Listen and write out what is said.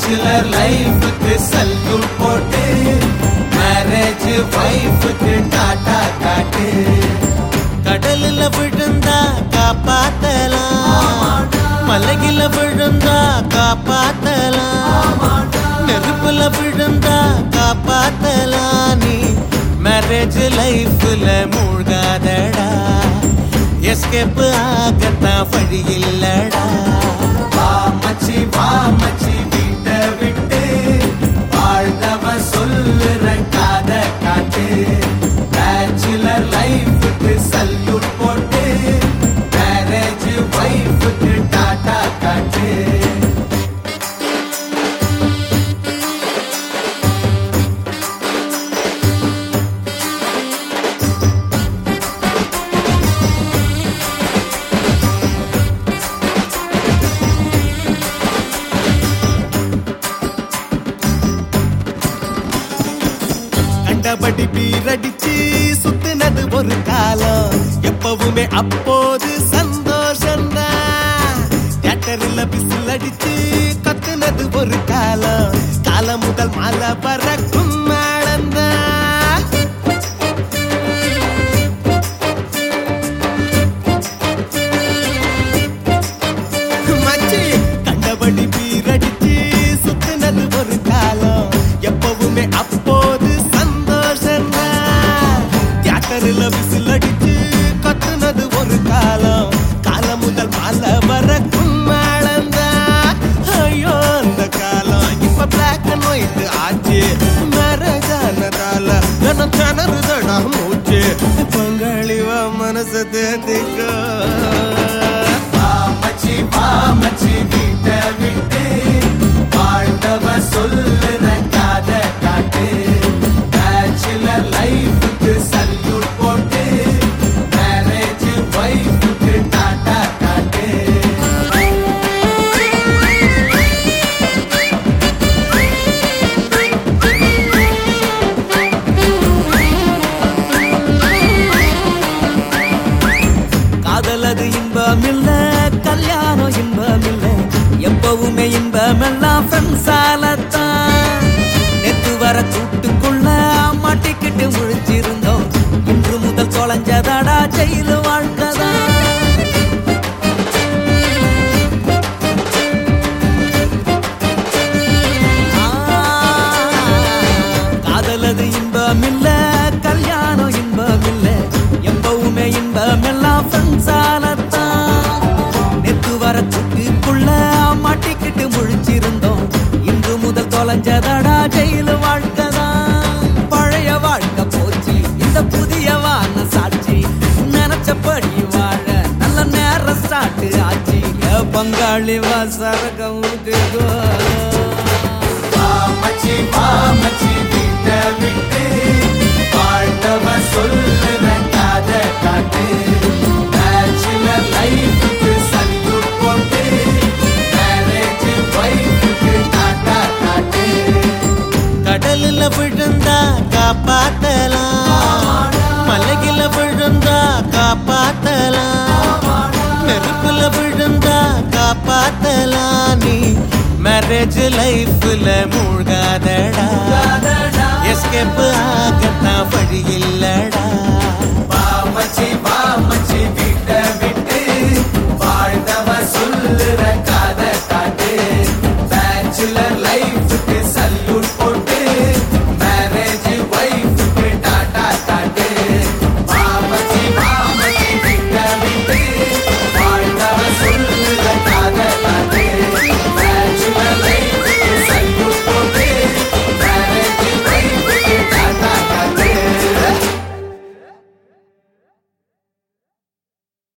bachelor லைஃபுக்கு salute போட்டு marriage வைஃபுக்கு Tata காட்டு கடலில் விழுந்தா காப்பாத்தலாம் மலையில விழுந்தா காப்பாத்தலாம் நெருப்புல விழுந்தா காப்பாத்தலாம் நீ மேரேஜ் லைஃப்ல மூழ்காதடா எஸ்கேப் ஆகத்தான் வழி இல்லடா வா மச்சி வா மச்சி வீட்டை விட்டு வாழ்ந்தவ சொல்லுற காத காட்டு பேச்சுலர் லைஃபுக்கு சல்யூட் போட்டு மேரேஜ் வைஃபுக்கு டாடா காட்டு கண்டபடி பீரடிச்சு சுத்துனது ஒரு காலம் எப்பவுமே அப்போது சந்தோஷம்தான் தியேட்டர்ல பிசில் அடிச்சு கத்துனது ஒரு காலம் காலம் முதல் மாலை பறக்கும் மேளம்தான் மச்சி கண்டபடி பீரடிச்சு சுத்துனது ஒரு காலம் எப்பவுமே அப்போது சந்தோஷம் தியேட்டர்ல விசில் அடிச்சு கத்துனது ஒரு காலம் காலம் முதல் மாலை வரக்கும் மேளம்தான் ஐயோ அந்த காலம் இப்ப பிளாக் அண்ட் ஒயிட் ஆச்சு மேரேஜ் ஆனதால கனம் திணறுதடா மூச்சு பங்காளிவ மனசு தேத்திக்கோ வா மச்சி வா மச்சி வீட்டை விட்டு வாழ்ந்தவ சொல்லுற காத காட்டு பேச்சுலர் லைஃபுக்கு சல்யூட் போட்டு மேரேஜ் வைஃபுக்கு டாடா காட்டு காதலது இன்பம் இல்ல கல்யாணம் இன்பம் இல்ல எப்பவுமே இன்பம் எல்லாம் ஃப்ரெண்ட்ஸாலத்தான் நெத்து வர கூட்டுக்குள்ள மாட்டிக்கிட்டு முழிச்சிருந்தோம் இன்று முதல் தொலைஞ்சதாடா ஜெயிலு வாழ்க்கதான் காதலது இன்பம் இல்ல கல்யாணம் இன்பம் இல்ல எப்பவுமே இன்பம் எல்லாம் ஃப்ரெண்ட்ஸாலத்தான் நெத்து வர சுட்டுக்குள்ள மாட்டிக்கிட்டு முழிச்சிருந்தோம் இன்று முதல் தொலைஞ்சதடா ஜெயிலு வாழ்க்கைதான் பழைய வாழ்க்கை போச்சு இந்த புதிய வான சாட்சி நினைச்சபடி வாழ நல்ல நேரம் ஸ்டார்ட் ஆச்சு ஏ பங்காளி வாசரகம் வா மச்சி வா மச்சி வீட்டை விட்டு வாழ்ந்தவ சொல்லுற காத காட்டு பேச்சுலர் லைஃபுக்கு சல்யூட் போட்டு மேரேஜ் வைஃபுக்கு டாடா காட்டு கடலில் விழுந்தா காப்பாத்தலாம் மலையில விழுந்தா காப்பாத்தலாம் நெருப்புல விழுந்தா காப்பாத்தலாம் நீ மேரேஜ் லைஃப்ல மூழ்காதடா எஸ்கேப்